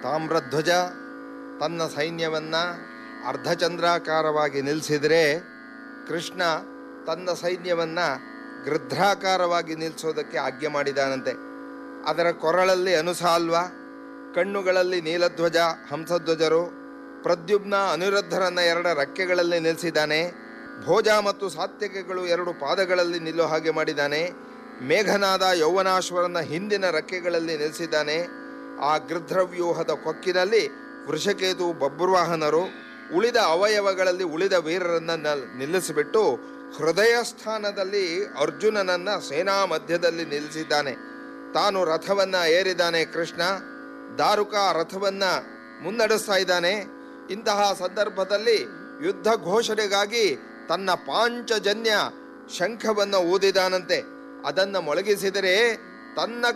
ತಾಮ್ರಧ್ವಜ ತನ್ನ ಸೈನ್ಯವನ್ನು ಅರ್ಧಚಂದ್ರಾಕಾರವಾಗಿ ನಿಲ್ಲಿಸಿದರೆ ಕೃಷ್ಣ ತನ್ನ ಸೈನ್ಯವನ್ನು ಗೃಧ್ರಾಕಾರವಾಗಿ ನಿಲ್ಲಿಸೋದಕ್ಕೆ ಆಜ್ಞೆ ಮಾಡಿದಾನಂತೆ ಅದರ ಕೊರಳಲ್ಲಿ ಅನುಸಾಲ್ವ ಕಣ್ಣುಗಳಲ್ಲಿ ನೀಲಧ್ವಜ ಹಂಸಧ್ವಜರು ಪ್ರದ್ಯುಮ್ನ ಅನಿರುದ್ಧರನ್ನ ಎರಡ ರೆಕ್ಕೆಗಳಲ್ಲಿ ನಿಲ್ಲಿಸಿದ್ದಾನೆ ಭೋಜ ಮತ್ತು ಸಾತ್ಯಕೆಗಳು ಎರಡು ಪಾದಗಳಲ್ಲಿ ನಿಲ್ಲೋ ಹಾಗೆ ಮಾಡಿದ್ದಾನೆ ಮೇಘನಾದ ಯೌವನಾಶ್ವರನ ಹಿಂದಿನ ರೆಕ್ಕೆಗಳಲ್ಲಿ ನಿಲ್ಲಿಸಿದ್ದಾನೆ ಆ ಗೃಧ್ರವ್ಯೂಹದ ಕೊಕ್ಕಿನಲ್ಲಿ ವೃಷಕೇತು ಬಬ್ರುವಾಹನರು ಉಳಿದ ಅವಯವಗಳಲ್ಲಿ ಉಳಿದ ವೀರರನ್ನ ನಲ್- ನಿಲ್ಲಿಸಿಬಿಟ್ಟು ಹೃದಯ ಸ್ಥಾನದಲ್ಲಿ ಅರ್ಜುನನನ್ನ ಸೇನಾ ಮಧ್ಯದಲ್ಲಿ ನಿಲ್ಲಿಸಿದ್ದಾನೆ ತಾನು ರಥವನ್ನ ಏರಿದ್ದಾನೆ ಕೃಷ್ಣ ದಾರುಕ ಆ ರಥವನ್ನ ಮುನ್ನಡೆಸ್ತಾ ಇದ್ದಾನೆ ಇಂತಹ ಸಂದರ್ಭದಲ್ಲಿ ಯುದ್ಧ ಘೋಷಣೆಗಾಗಿ ತನ್ನ ಪಾಂಚಜನ್ಯ ಶಂಖವನ್ನು ಊದಿದಾನಂತೆ ಅದನ್ನು ಮೊಳಗಿಸಿದರೆ ತನ್ನ